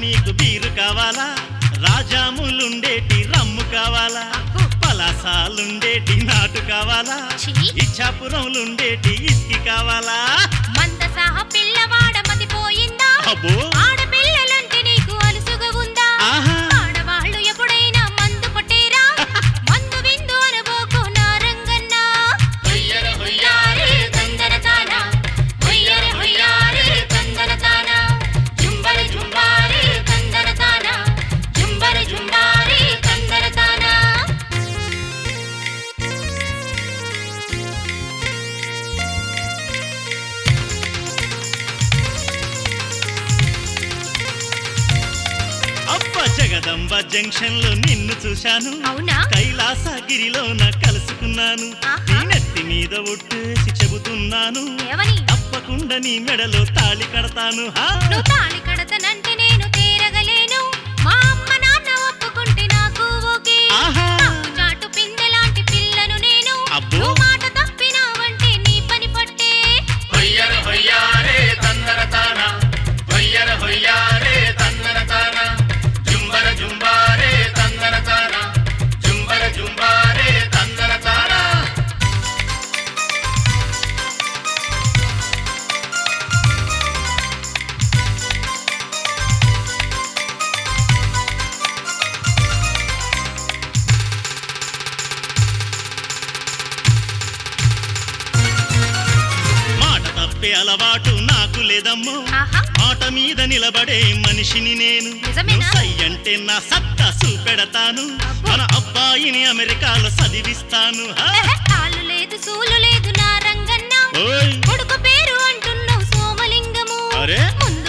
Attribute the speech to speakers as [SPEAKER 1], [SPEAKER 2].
[SPEAKER 1] నీకు బీరు కావాలా రాజాములుండేటి రమ్ము కావాలా
[SPEAKER 2] అబ్బో.
[SPEAKER 1] పలాసాలుండేటి నాటు కావాలా
[SPEAKER 2] ఛీ.
[SPEAKER 1] ఇచ్చాపురంలుండేటి ఇస్కి కావాలా
[SPEAKER 2] మందసాహ పిల్లవాడ మతిపోయిందా
[SPEAKER 1] అబ్బో
[SPEAKER 2] ఆడపిల్లలంటే నీకు అలుసుగా ఉందా
[SPEAKER 1] ఆహా.
[SPEAKER 2] ఆడవాళ్ళు ఎప్పుడైనా మందు కొట్టేరా మందు విందు అనుభోకు నారంగన్నా హొయ్యర హొయ్యారే తందన తాన హొయ్యర హొయ్యారే తందన తాన జుంబర జుంబారే తందన తాన జుంబర జుంబారే తందన తాన
[SPEAKER 1] అబ్బ జగదంబ జంక్షన్ లో నిన్ను చూశాను
[SPEAKER 2] అవునా
[SPEAKER 1] కైలాసగిరిలో నా కలుసుకున్నాను
[SPEAKER 2] ఆహా.
[SPEAKER 1] నీ నెత్తి మీద ఒట్టేసి చెబుతున్నాను
[SPEAKER 2] ఏమని
[SPEAKER 1] తప్పకుండా నీ మెడలో తాళి కడతాను హా
[SPEAKER 2] నువ్వు తాళి కడతనంటే నేను తీరగలేను మా అమ్మ నాన్న ఒప్పుకుంటే నాకు ఓకే
[SPEAKER 1] ఆహా.
[SPEAKER 2] తప్పు చాటు పిందెలాంటి పిల్లను నేను
[SPEAKER 1] అబ్బో.
[SPEAKER 2] నువ్వు మాట తప్పినావంటే నీ పని పట్టే
[SPEAKER 3] హొయ్యర హొయ్యారే తందన తాన హొయ్యర హొయ్యారే తందన తాన జుంబర జుంబారే తందన తాన జుంబర జుంబారే తందన తాన
[SPEAKER 1] మాట తప్పే అలవాటు నాకు లేదమ్మో
[SPEAKER 2] ఆహా
[SPEAKER 1] మాట మీద నిలబడే మనిషిని నేను
[SPEAKER 2] నిజమేనా?
[SPEAKER 1] నువ్వు సై అంటే నా సత్తా చూపెడతాను
[SPEAKER 2] అబ్బో.
[SPEAKER 1] మన అబ్బాయిని అమెరికాలో చదివిస్తాను హా.
[SPEAKER 2] ఎహె, తాళ్ళు లేదు సూలు లేదు నా రంగన్న
[SPEAKER 1] ఓయ్
[SPEAKER 2] కొడుకు పేరు అంటున్నావు సోమలింగము
[SPEAKER 1] అరే.
[SPEAKER 2] ముందు